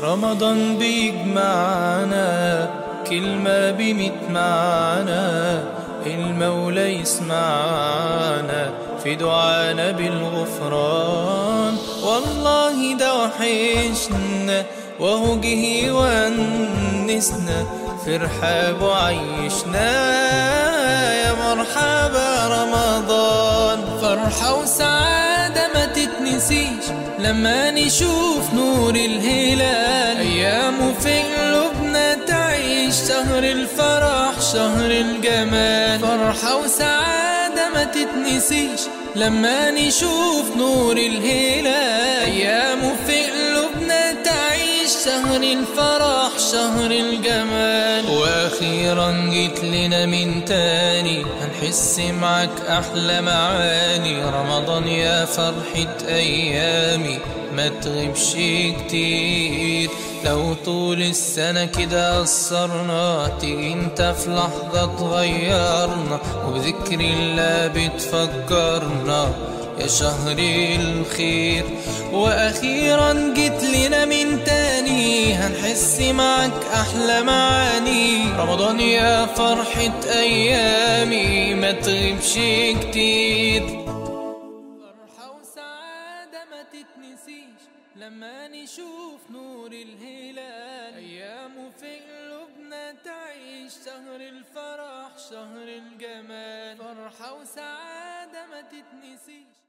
رمضان بيجمعنا كلمة بميت معنى المولى يسمعنا في دعانا بالغفران والله ده وحشنا وهو جه ونسنا في رحاب وعيشنا يا مرحبا رمضان فرحة وسعادة ما تتنسيش لما نشوف نور الهلال أيامه في قلوبنا تعيش شهر الفرح شهر الجمال فرحة وسعادة ما تتنسيش لما نشوف نور الهلال أيامه في قلوبنا تعيش شهر الفرح شهر الجمال واخيرا جيت لنا من تاني هنحس معك احلى معاني رمضان يا فرحة ايامي ما تغيبش كتير لو طول السنة كده قصرنا تيجي انت في لحظة تغيرنا وبذكر الله بتفكرنا يا شهر الخير واخيرا جيت لنا من تاني هنحس معك احلى معاني رمضان يا فرحة ايامي ما تغيبش كتير فرحة وسعادة ما تتنسيش لما نشوف نور الهلال ايامه في قلوبنا تعيش شهر الفرح شهر الجمال فرحة وسعادة ما تتنسيش